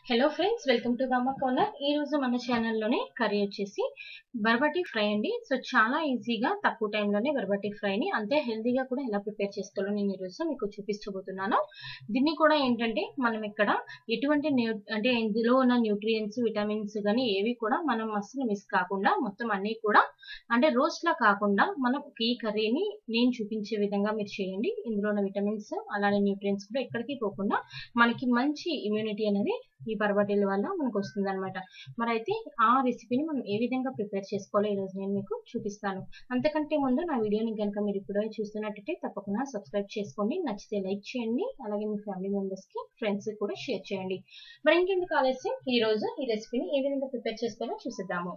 hello friends welcome to గమ్మ corner ఈ రోజు మన ఛానల్లోనే కర్రీ వచ్చేసి బర్బటి ఫ్రై అండి సో చాలా ఈజీగా తక్కువ టైంలోనే బర్బటి ఫ్రైని అంతే హెల్తీగా కూడా ఎలా ప్రిపేర్ చేసుకోవాలో నేను ఈరోజు మీకు చూపించబోతున్నాను దీన్ని కూడా ఏంటంటే మనం ఇక్కడ ఎటువంటి న్యూ అంటే ఇందులో ఉన్న న్యూట్రియంట్స్ విటమిన్స్ కానీ ఏవి కూడా మనం అస్సలు మిస్ కాకుండా మొత్తం అన్నీ కూడా అంటే రోస్ట్లా కాకుండా మనం ఈ కర్రీని నేను చూపించే విధంగా మీరు చేయండి ఇందులో ఉన్న విటమిన్స్ అలానే న్యూట్రియంట్స్ కూడా ఎక్కడికి పోకుండా మనకి మంచి ఇమ్యూనిటీ అనేది ఈ బర్బటీల వల్ల మనకు వస్తుంది అనమాట మరి అయితే ఆ రెసిపీని మనం ఏ విధంగా ప్రిపేర్ చేసుకోవాలో ఈరోజు నేను మీకు చూపిస్తాను అంతకంటే ముందు నా వీడియోని కనుక మీరు ఇప్పుడే చూస్తున్నట్టయితే తప్పకుండా సబ్స్క్రైబ్ చేసుకోండి నచ్చితే లైక్ చేయండి అలాగే మీ ఫ్యామిలీ మెంబర్స్ కి ఫ్రెండ్స్ కూడా షేర్ చేయండి మరి ఇంకెందుకు ఆలస్యం ఈ రోజు ఈ రెసిపీని ఏ విధంగా ప్రిపేర్ చేసుకోవాలో చూసిద్దాము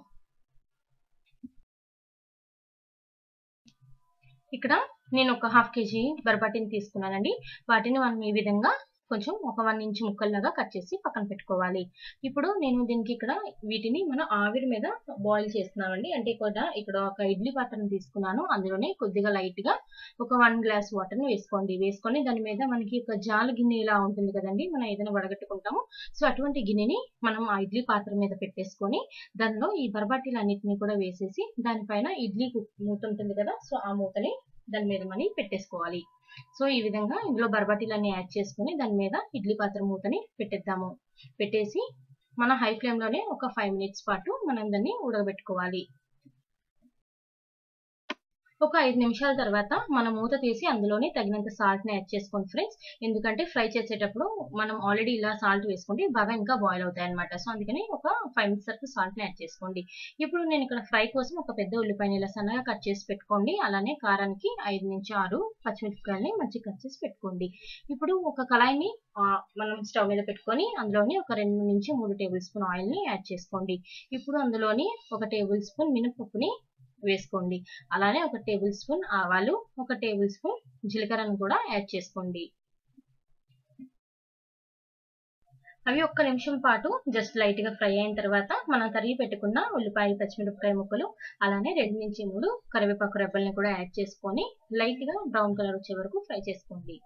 ఇక్కడ నేను ఒక హాఫ్ కేజీ బర్బాటిని తీసుకున్నానండి వాటిని మనం ఈ విధంగా కొంచెం ఒక వన్ ఇంచ్ ముక్కల్లాగా కట్ చేసి పక్కన పెట్టుకోవాలి ఇప్పుడు నేను దీనికి ఇక్కడ వీటిని మనం ఆవిరి మీద బాయిల్ చేస్తున్నామండి అంటే ఇక్కడ ఇక్కడ ఒక ఇడ్లీ పాత్రను తీసుకున్నాను అందులోనే కొద్దిగా లైట్ గా ఒక వన్ గ్లాస్ వాటర్ ని వేసుకోండి వేసుకొని దాని మీద మనకి ఒక జాల గిన్నె ఇలా ఉంటుంది కదండి మనం ఏదైనా వడగట్టుకుంటాము సో అటువంటి గిన్నెని మనం ఆ ఇడ్లీ పాత్ర మీద పెట్టేసుకొని దానిలో ఈ బర్బాటీలన్నిటిని కూడా వేసేసి దానిపైన ఇడ్లీ మూత ఉంటుంది కదా సో ఆ మూతని దాని మీద మనీ పెట్టేసుకోవాలి సో ఈ విధంగా ఇందులో బర్బాటీలన్నీ యాడ్ చేసుకుని దాని మీద ఇడ్లీ పాత్ర మూతని పెట్టేద్దాము పెట్టేసి మన హై ఫ్లేమ్లోనే ఒక ఫైవ్ మినిట్స్ పాటు మనం దాన్ని ఉడకబెట్టుకోవాలి ఒక ఐదు నిమిషాల తర్వాత మనం మూత తీసి అందులోనే తగినంత సాల్ట్ ని యాడ్ చేసుకోండి ఫ్రెండ్స్ ఎందుకంటే ఫ్రై చేసేటప్పుడు మనం ఆల్రెడీ ఇలా సాల్ట్ వేసుకుంటే బాగా ఇంకా బాయిల్ అవుతాయి అనమాట సో అందుకని ఒక ఫైవ్ మినిట్స్ వరకు సాల్ట్ ని యాడ్ చేసుకోండి ఇప్పుడు నేను ఇక్కడ ఫ్రై కోసం ఒక పెద్ద ఉల్లిపాయని ఇలా సన్నగా కట్ చేసి పెట్టుకోండి అలానే కారానికి ఐదు నుంచి ఆరు పచ్చిమిరపకాయలని మంచిగా కట్ చేసి పెట్టుకోండి ఇప్పుడు ఒక కళాయిని మనం స్టవ్ మీద పెట్టుకొని అందులోని ఒక రెండు నుంచి మూడు టేబుల్ స్పూన్ ఆయిల్ ని యాడ్ చేసుకోండి ఇప్పుడు అందులోని ఒక టేబుల్ స్పూన్ మినపప్పుని వేసుకోండి అలానే ఒక టేబుల్ స్పూన్ ఆవాలు ఒక టేబుల్ స్పూన్ జీలకర్రను కూడా యాడ్ చేసుకోండి అవి ఒక్క నిమిషం పాటు జస్ట్ లైట్ గా ఫ్రై అయిన తర్వాత మనం తరిగి పెట్టుకున్న ఉల్లిపాయ పచ్చిమిరపకాయ ముక్కలు అలానే రెండు నుంచి మూడు కరివేపాకు రెబ్బల్ని కూడా యాడ్ చేసుకొని లైట్ గా బ్రౌన్ కలర్ వచ్చే వరకు ఫ్రై చేసుకోండి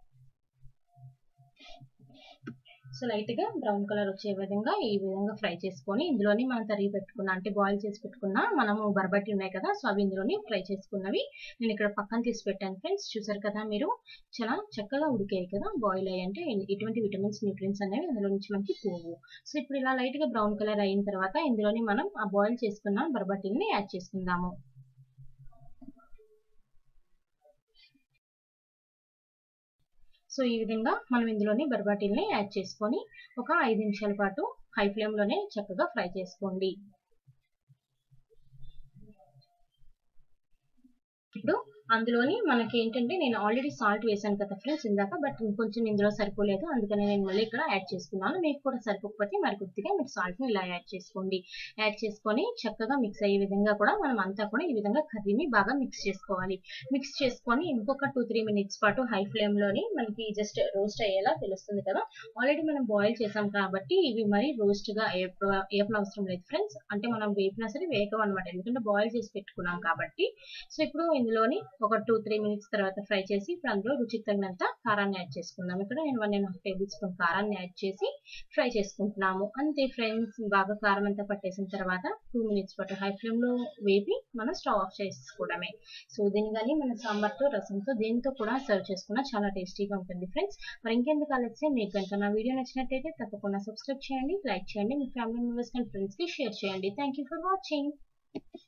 సో లైట్ గా బ్రౌన్ కలర్ వచ్చే విధంగా ఈ విధంగా ఫ్రై చేసుకొని ఇందులోని మనం తరిగి పెట్టుకున్న అంటే బాయిల్ చేసి పెట్టుకున్న మనము బర్బట్టి ఉన్నాయి కదా సో అవి ఇందులోని ఫ్రై చేసుకున్నవి నేను ఇక్కడ పక్కన తీసి పెట్టాను ఫ్రెండ్స్ చూసారు కదా మీరు చాలా చక్కగా ఉడికాయి కదా బాయిల్ అయ్యి అంటే ఇటువంటి విటమిన్స్ న్యూట్రియన్స్ అనేవి అందులో నుంచి మనకి పోవు సో ఇప్పుడు ఇలా లైట్ గా బ్రౌన్ కలర్ అయిన తర్వాత ఇందులోని మనం ఆ బాయిల్ చేసుకున్న బర్బట్టిని యాడ్ చేసుకుందాము సో ఈ విధంగా మనం ఇందులోని బర్బాటీల్ని యాడ్ చేసుకొని ఒక ఐదు నిమిషాల పాటు హై ఫ్లేమ్లోనే చక్కగా ఫ్రై చేసుకోండి ఇప్పుడు అందులోని మనకి ఏంటంటే నేను ఆల్రెడీ సాల్ట్ వేసాను కదా ఫ్రెండ్స్ ఇందాక బట్ కొంచెం ఇందులో సరిపోలేదు అందుకని నేను మళ్ళీ ఇక్కడ యాడ్ చేసుకున్నాను మీకు కూడా సరిపోకపోతే మరి కొద్దిగా మీరు సాల్ట్ని ఇలా యాడ్ చేసుకోండి యాడ్ చేసుకొని చక్కగా మిక్స్ అయ్యే విధంగా కూడా మనం అంతా కూడా ఈ విధంగా కర్రీని బాగా మిక్స్ చేసుకోవాలి మిక్స్ చేసుకొని ఇంకొక టూ త్రీ మినిట్స్ పాటు హై ఫ్లేమ్లోని మనకి జస్ట్ రోస్ట్ అయ్యేలా తెలుస్తుంది కదా ఆల్రెడీ మనం బాయిల్ చేసాం కాబట్టి ఇవి మరి రోస్ట్గా వేపన అవసరం లేదు ఫ్రెండ్స్ అంటే మనం వేపినా సరే వేగం అనమాట ఎందుకంటే బాయిల్ చేసి పెట్టుకున్నాం కాబట్టి సో ఇప్పుడు ఇందులోని ఒక టూ త్రీ మినిట్స్ తర్వాత ఫ్రై చేసి ఇప్పుడు అందులో రుచికి తగినంత కారాన్ని యాడ్ చేసుకుందాం ఇక్కడ నేను one and half tablespoon కారాన్ని యాడ్ చేసి ఫ్రై చేసుకుంటున్నాము అంతే ఫ్రెండ్స్ బాగా కారం అంతా పట్టేసిన తర్వాత టూ మినిట్స్ పాటు హై ఫ్లేమ్లో వేపి మనం స్టవ్ ఆఫ్ చేసుకోవడమే సో దీన్ని కానీ మన సాంబార్తో రసంతో దేనితో కూడా సర్వ్ చేసుకున్నా చాలా టేస్టీగా ఉంటుంది ఫ్రెండ్స్ మరి ఇంకెందుకు ఆలస్యం మీకు కనుక నా వీడియో నచ్చినట్టయితే తప్పకుండా సబ్స్క్రైబ్ చేయండి లైక్ చేయండి మీ ఫ్యామిలీ మెంబర్స్ అండ్ ఫ్రెండ్స్కి షేర్ చేయండి థ్యాంక్ ఫర్ వాచింగ్